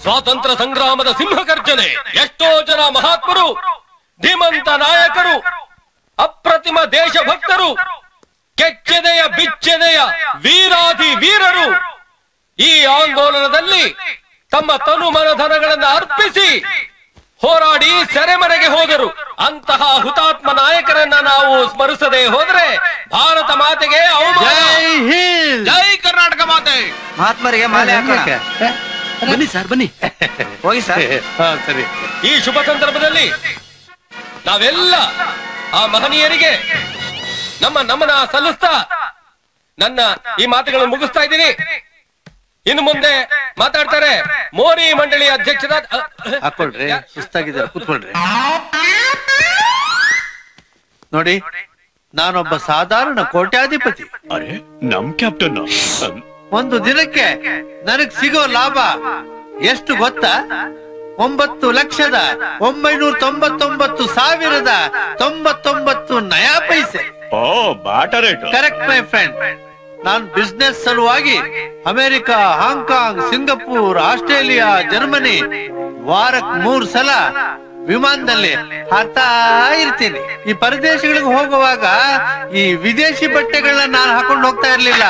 ಸ್ವಾತಂತ್ರ್ಯ ಸಂಗ್ರಾಮದ ಸಿಂಹಗರ್ಜನೆ ಎಷ್ಟೋ ಜನ ಮಹಾತ್ಮರು ಧೀಮಂತ ನಾಯಕರು ಅಪ್ರತಿಮ ದೇಶಭಕ್ತರು ಕೆಚ್ಚೆದೆಯ ಬಿಚ್ಚೆದೆಯ ವೀರಾಧಿ ವೀರರು ಈ ಆಂದೋಲನದಲ್ಲಿ ತಮ್ಮ ತನು ಮನಧನಗಳನ್ನು ಅರ್ಪಿಸಿ ಹೋರಾಡಿ ಸೆರೆಮನೆಗೆ ಹೋದರು ಅಂತಹ ಹುತಾತ್ಮ ನಾಯಕರನ್ನ ನಾವು ಸ್ಮರಿಸದೆ ಹೋದ್ರೆ ಭಾರತ ಮಾತೆಗೆ ಅವಮಾನ ಜೈ ಹಿಂದ್ ಜೈ ಕರ್ನಾಟಕ ಮಾತೆ ಮಹಾತ್ಮರಿಗೆ ಮಾಲೆ ಹಾಕೋಣ ಬನ್ನಿ ಸರ್ ಬನ್ನಿ ಹೋಗಿ ಸರ್ ಹಾ ಸರಿ ಈ ಶುಭ ಸಂದರ್ಭದಲ್ಲಿ ನಾವೆಲ್ಲ ಆ ಮಹನೀಯರಿಗೆ ನಮ್ಮ ನಮನ ಸಲ್ಲಿಸ್ತಾ ನನ್ನ ಈ ಮಾತುಗಳನ್ನು ಮುಗಿಸ್ತಾ ಇದ್ದೀನಿ ಇನ್ನು ಮುಂದೆ ಮಾತಾಡ್ತಾರೆ ಮೋರಿ ಮಂಡಳಿ ಅಧ್ಯಕ್ಷರಾದ ಅ, ಅ, ಹಾಕೊಳ್ರಿ ಸುಸ್ತಾಗಿದ್ದಾರೆ ಕೂತ್ಕೊಳ್ರಿ ನೋಡಿ ನಾನೊಬ್ಬ ಸಾಧಾರಣ ಕೋಟ್ಯಾಧಿಪತಿ ಅರೆ ನಮ್ ಕ್ಯಾಪ್ಟನ್ ಒಂದು ದಿನಕ್ಕೆ ನನಗ್ ಸಿಗೋ ಲಾಭ ಎಷ್ಟು ಗೊತ್ತಾ ಒಂಬತ್ತು ಲಕ್ಷದ ಒಂಬೈನೂರ ತೊಂಬತ್ತೊಂಬತ್ತು ಸಾವಿರದ ತೊಂಬತ್ತೊಂಬತ್ತು ನಯಾ ಪೈಸೆ ಓ ಬಾಟ ರೇಟ್ ಕರೆಕ್ಟ್ ಮೈ ಫ್ರೆಂಡ್ ನಾನು ಬಿಸ್ನೆಸ್ ಸಲುವಾಗಿ America Hong Kong Singapore Australia Germany ವಾರಕ್ ಮೂರ್ ಸಲ ವಿಮಾನದಲ್ಲಿ ಹಾರ್ತಾ ಇರ್ತೀನಿ ಈ ಪರದೇಶಗಳಿಗೆ ಹೋಗುವಾಗ ಈ ವಿದೇಶಿ ಬಟ್ಟೆಗಳನ್ನ ನಾನು ಹಾಕೊಂಡು ಹೋಗ್ತಾ ಇರ್ಲಿಲ್ಲ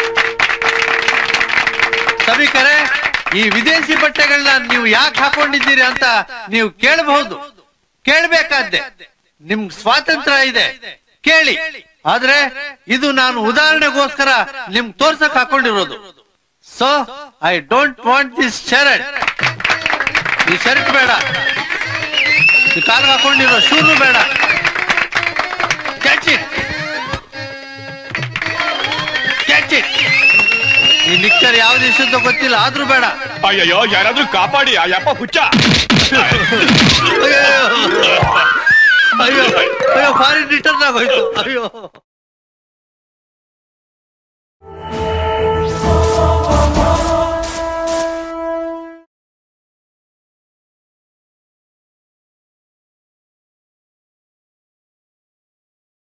ಸಭಿಕರೇ ಈ ವಿದೇಶಿ ಬಟ್ಟೆಗಳನ್ನ ನೀವು ಯಾಕೆ ಹಾಕೊಂಡಿದ್ದೀರಿ ಅಂತ ನೀವು ಕೇಳಬಹುದು ಕೇಳ್ಬೇಕಾದ್ದೆ ನಿಮ್ ಸ್ವಾತಂತ್ರ್ಯ ಇದೆ ಕೇಳಿ ಆದ್ರೆ ಇದು ನಾನು ಉದಾಹರಣೆಗೋಸ್ಕರ ನಿಮ್ ತೋರ್ಸಕ್ ಹಾಕೊಂಡಿರೋದು so I don't want this shirt ಈ ಶರ್ಟ್ ಬೇಡ ಈ ಕಾಲ್ಗೆ ಹಾಕೊಂಡಿರೋ ಶೂನು ಬೇಡ ಕ್ಯಾಚ್ ಇಟ್ ಕ್ಯಾಚ್ ಇಟ್ ಈ ನಿಕ್ಕರ್ ಯಾವ ದೇಶದ ಗೊತ್ತಿಲ್ಲ ಆದ್ರೂ ಬೇಡ ಅಯ್ಯಯ್ಯೋ ಯಾರಾದ್ರೂ ಕಾಪಾಡಿ ಆ ಯಪ್ಪ ಹುಚ್ಚ ಅಯ್ಯೋ ಅಯ್ಯೋ ಅಯ್ಯೋ ಫಾರಿನ್ ರಿಟರ್ನ್ ಆಗೋಯ್ತು ಅಯ್ಯೋ